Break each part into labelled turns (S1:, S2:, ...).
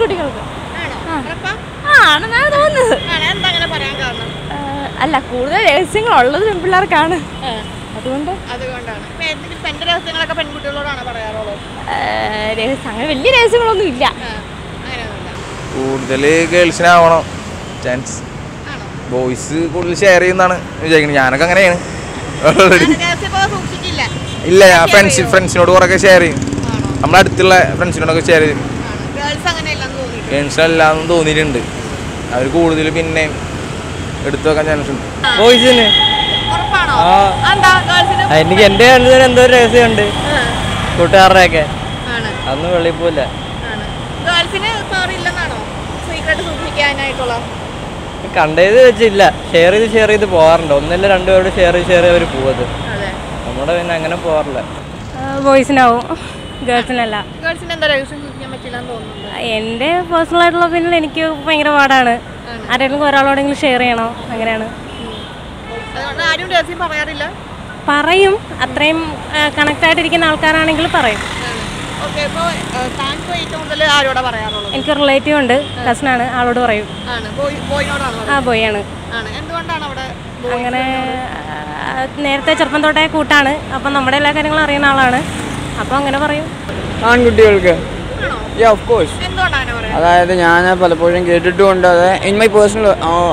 S1: പെൺകുട്ടികൾക്ക്
S2: ആണോ ഉറപ്പാ?
S1: ആ ആണെന്നാണ് തോന്നുന്നത്
S2: ആണ് എന്താ അങ്ങനെ പറയാൻ കാരണം
S1: ആ, അല്ല കൂടുതൽ രഹസ്യങ്ങൾ ഉള്ളത് പെൺപിള്ളേർക്കാണ് അതുകൊണ്ട്
S2: അതുകൊണ്ടാണ് ഇപ്പൊ എന്തെങ്കിലും ഇപ്പൊ എന്റെ രഹസ്യങ്ങളൊക്കെ പെൺകുട്ടികളോടാണ് പറയാറുള്ളത്
S1: ആ, രഹസ്യം അങ്ങനെ വലിയ രഹസ്യങ്ങളൊന്നും ഇല്ല
S2: ആ, അങ്ങനെയൊന്നുമില്ല
S3: കൂടുതൽ ഗേൾസിനാവണം ചാൻസ്
S2: ആണോ
S3: ബോയ്സ് കൂടുതൽ ഷെയർ ചെയ്യുന്നതാണ് വിചാരിക്കുന്നത് ഞാനൊക്കെ അങ്ങനെയാണ് ഓൾറെഡി
S2: ആണ് രഹസ്യം ഇപ്പൊ സൂക്ഷിക്കില്ല
S3: ഇല്ല ഞാൻ ഫ്രണ്ട്സ് ഫ്രണ്ട്സിനോട് കുറേ ഷെയർ ചെയ്യും
S2: ആണോ
S3: നമ്മളെ അടുത്തുള്ള ഫ്രണ്ട്സിനോടൊക്കെ ഷെയർ ചെയ്യും
S2: ആണ് ഗേൾസ് അങ്ങനെയല്ലെന്ന് തോന്നിയിട്ട്
S3: ഗേൾസിനല്ലാന്നും തോന്നിയിട്ടുണ്ട് അവർ കൂടുതൽ പിന്നെ എടുത്തു വെക്കാൻ ചാൻസ് ഉണ്ട്
S4: ബോയ്സിന്
S2: ഉറപ്പാണോ എന്താ ഗേൾസിന്
S4: എനിക്ക് എൻ്റെ കണ്ടതിന് എന്തോ ഒരു രഹസ്യമുണ്ട് കൂട്ടുകാരുടെയൊക്കെ
S2: ആണ്
S4: അന്ന് വെളിയിൽ പോവില്ല
S2: ആണ് ഗേൾസിന് സോറി ഇല്ലെന്നാണോ സീക്രട്ട് സൂക്ഷിക്കാനായിട്ടുള്ള
S4: കണ്ടത് വെച്ചില്ല ഷെയർ ചെയ്ത് ഷെയർ ചെയ്ത് പോകാറുണ്ട് ഒന്നല്ല രണ്ടുപേരോട് ഷെയർ ചെയ്ത് ഷെയർ ചെയ്ത് അവർ പോവത്
S2: അതെ
S4: നമ്മുടെ പിന്നെ അങ്ങനെ പോകാറില്ല
S1: ബോയ്സിനാവും ഗേൾസിനല്ല
S2: ഗേൾസിന് എന്താ രഹസ്യം സൂക്ഷിക്കാൻ പറ്റില്ലെന്ന് തോന്നുന്നുണ്ട്
S1: എൻ്റെ പേഴ്സണൽ ആയിട്ടുള്ള ഒപ്പീനിയൻ എനിക്ക് ഭയങ്കര പാടാണ് ആരെങ്കിലും ഒരാളോടെങ്കിലും ഷെയർ ചെയ്യണോ അങ്ങനെയാണ്
S2: അതുകൊണ്ട് ആരും രഹസ്യം പറയാറില്ല
S1: പറയും അത്രയും കണക്ട് ആയിട്ടിരിക്കുന്ന ആൾക്കാരാണെങ്കിൽ പറയും
S2: ഓക്കെ ഇപ്പോൾ താൻ ഇപ്പോൾ ഏറ്റവും കൂടുതൽ ആരോടാ പറയാറുള്ളത്
S1: എനിക്ക് റിലേറ്റീവ് ഉണ്ട് കസിനാണ് ആളോട് പറയും
S2: ആണ് ബോയ് ബോയിനോടാണോ
S1: ആ ബോയാണ്
S2: ആണ് എന്തുകൊണ്ടാണ് അവിടെ
S1: അങ്ങനെ ആ, നേരത്തെ ചെറുപ്പം തൊട്ടേ കൂട്ടാണ് അപ്പം നമ്മുടെ എല്ലാ കാര്യങ്ങളും അറിയുന്ന ആളാണ് അപ്പം അങ്ങനെ പറയും
S5: ആൺകുട്ടികൾക്ക്
S2: ആണോ
S5: യാ ഓഫ് കോഴ്സ്
S2: എന്തുകൊണ്ടാണ് അങ്ങനെ പറയാം
S5: അതായത് ഞാൻ പലപ്പോഴും കേട്ടിട്ടുമുണ്ട് അത് ഇൻ മൈ പേഴ്സണൽ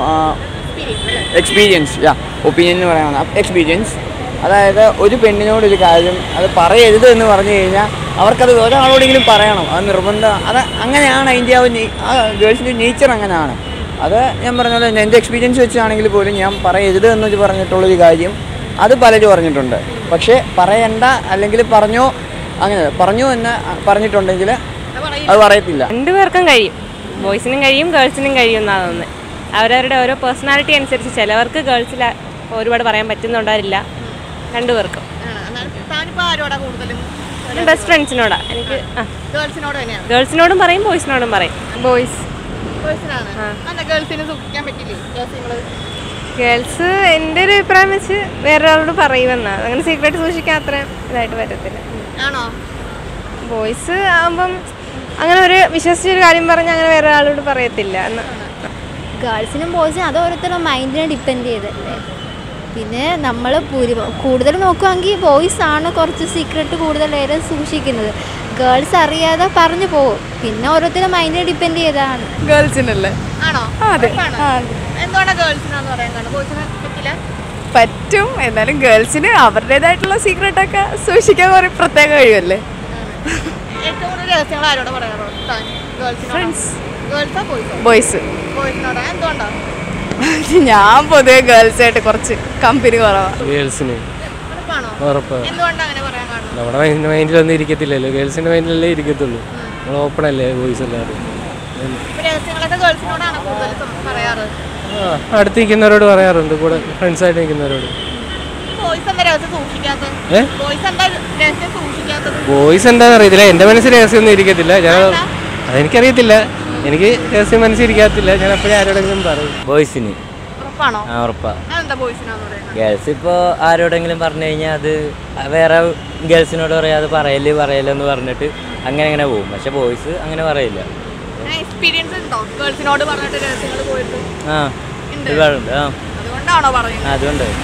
S5: എക്സ്പീരിയൻസ് യാ ഒപ്പീനിയൻ എന്ന് പറയാനാണ് എക്സ്പീരിയൻസ് അതായത് ഒരു പെണ്ണിനോട് ഒരു കാര്യം അത് പറയരുത് എന്ന് പറഞ്ഞു കഴിഞ്ഞാൽ അവർക്കത് ഒരാളോടെങ്കിലും പറയണം അത് നിർബന്ധം അത് അങ്ങനെയാണ് അതിൻ്റെ ആ ഒരു നേ- ആ ഗേൾസിൻ്റെ നേച്ചർ അങ്ങനെയാണ് അത് ഞാൻ പറഞ്ഞ പോലെ തന്നെ എൻ്റെ എക്സ്പീരിയൻസ് വെച്ചാണെങ്കിൽ പോലും ഞാൻ പറയരുത് എന്ന് പറഞ്ഞിട്ടുള്ളൊരു കാര്യം അത് പലരും പറഞ്ഞിട്ടുണ്ട് പക്ഷേ പറയണ്ട അല്ലെങ്കിൽ പറഞ്ഞോ അങ്ങനെ പറഞ്ഞു എന്ന് പറഞ്ഞിട്ടുണ്ടെങ്കിൽ അത് പറയത്തില്ല
S1: രണ്ടുപേർക്കും കഴിയും ബോയ്സിനും കഴിയും ഗേൾസിനും കഴിയും എന്നാണ് തോന്നുന്നത് അവരവരുടെ ഓരോ പേഴ്സണാലിറ്റി അനുസരിച്ച് ചിലവർക്ക് ഗേൾസിൽ ഒരുപാട് പറയാൻ പറ്റുന്നുണ്ടാവില്ല രണ്ടുപേർക്കും
S2: ആണ് എന്നാലും താനിപ്പോൾ ആരോടാ കൂടുതലും
S1: ബെസ്റ്റ് ഫ്രണ്ട്സിനോടാ എനിക്ക് ആ
S2: ഗേൾസിനോട് തന്നെയാണ്
S1: ഗേൾസിനോടും പറയും ബോയ്സിനോടും പറയും ബോയ്സ്
S2: ഗേൾസിനാണ് അല്ല ഗേൾസിന് സൂക്ഷിക്കാൻ പറ്റില്ലേ രഹസ്യങ്ങൾ
S1: ഗേൾസ് എൻ്റെ ഒരു അഭിപ്രായം വെച്ച് വേറൊരാളോട് പറയുമെന്നാണ് അങ്ങനെ സീക്രട്ട് സൂക്ഷിക്കാൻ അത്ര ഇതായിട്ട് പറ്റത്തില്ല
S2: ആണോ
S1: ബോയ്സ് ആകുമ്പം അങ്ങനെ ഒരു വിശ്വസിച്ചൊരു കാര്യം പറഞ്ഞ് അങ്ങനെ വേറെ ആളോട് പറയത്തില്ല എന്ന്
S6: ഗേൾസിനും ബോയ്സിനും അത് ഓരോരുത്തരുടെ മൈൻഡിനെ ഡിപ്പെൻഡ് ചെയ്തല്ലേ പിന്നെ നമ്മൾ കൂടുതൽ നോക്കുവാണെങ്കിൽ ബോയ്സ് ആണ് കുറച്ച് സീക്രട്ട് കൂടുതൽ നേരം സൂക്ഷിക്കുന്നത് ഗേൾസ് അറിയാതെ പറഞ്ഞു പോകും പിന്നെ ഓരോരുത്തരുടെ മൈൻഡിനെ ഡിപ്പെൻഡ് ചെയ്താണ്
S7: ഗേൾസിനല്ലേ
S2: ആണോ
S7: അതെ
S2: ഉറപ്പാണോ? എന്തുകൊണ്ടാണ് ഗേൾസിനാന്ന് പറയാൻ കാരണം ബോയ്സിന് പറ്റില്ല
S7: പറ്റും എന്നാലും ഗേൾസിന് അവരുടേതായിട്ടുള്ള സീക്രട്ടൊക്കെ സൂക്ഷിക്കാൻ കുറേ പ്രത്യേക കഴിവല്ലേ
S2: ഏറ്റവും കൂടുതൽ രഹസ്യങ്ങൾ ആരോട് പറയാറുള്ളത് താൻ ഗേൾസിനോട് ഗേൾസാ ബോയ്സോ
S7: ബോയ്സ്
S2: ബോയ്സിനോടാ എന്തുകൊണ്ടാ
S7: ഞാൻ പൊതുവെ ഗേൾസായിട്ട് കുറച്ച് കമ്പനി കുറവാണ്
S8: ഗേൾസിന്
S2: ഉറപ്പാണോ
S8: ഉറപ്പ്
S2: എന്തുകൊണ്ടാ അങ്ങനെ പറയാൻ കാരണം
S8: നമ്മുടെ മൈൻഡ് മൈൻഡിലൊന്നും ഇരിക്കത്തില്ലല്ലോ ഗേൾസിൻ്റെ മൈൻഡിലല്ലേ ഇരിക്കത്തുള്ളൂ നമ്മൾ ഓപ്പൺ അല്ലേ ബോയ്സ് എല്ലാവരും
S2: ഇപ്പൊ രഹസ്യങ്ങളൊക്കെ ഗേൾസിനോടാണ് കൂടുതൽ സം- പറയാറ്
S8: ആ അടുത്ത് നിൽക്കുന്നവരോട് പറയാറുണ്ട് കൂടെ ഫ്രണ്ട്സായിട്ട് നിൽക്കുന്നവരോട്
S2: ബോയ്സ് എന്താ രഹസ്യം സൂക്ഷിക്കാത്തത്
S8: ഏ?
S2: ബോയ്സ് എന്താ രഹസ്യം സൂക്ഷിക്കാത്തത്
S8: ബോയ്സ് എന്താണെന്ന് അറിയത്തില്ല എൻ്റെ മനസ്സിൽ രഹസ്യമൊന്നും ഇരിക്കത്തില്ല ഞാൻ
S2: അതെന്താ?
S8: അതെനിക്കറിയത്തില്ല എനിക്ക് രഹസ്യം മനസ്സിരിക്കാത്തില്ല ഞാൻ എപ്പോഴും ആരോടെങ്കിലും പറയും
S4: ബോയ്സിന്
S2: ഉറപ്പാണോ
S4: ആ ഉറപ്പാ
S2: അതെന്താ ബോയ്സിനാന്ന് പറയുന്നത്
S4: ഗേൾസ് ഇപ്പോൾ ആരോടെങ്കിലും പറഞ്ഞു കഴിഞ്ഞാൽ അത് വേറെ ഗേൾസിനോട് പറയാതെ പറയല് പറയലെന്ന് പറഞ്ഞിട്ട് അങ്ങനെ അങ്ങനെ പോകും പക്ഷെ ബോയ്സ് അങ്ങനെ പറയില്ല
S2: എക്സ്പീരിയൻസ് ഉണ്ടോ ഗേൾസിനോട് പറഞ്ഞിട്ട് രഹസ്യങ്ങൾ പോയിട്ട്
S4: ആ
S2: ഉണ്ട്.
S4: ഒരുപാടുണ്ട് ആ
S2: അതുകൊണ്ടാണോ പറയുന്നത്
S4: അതുകൊണ്ട്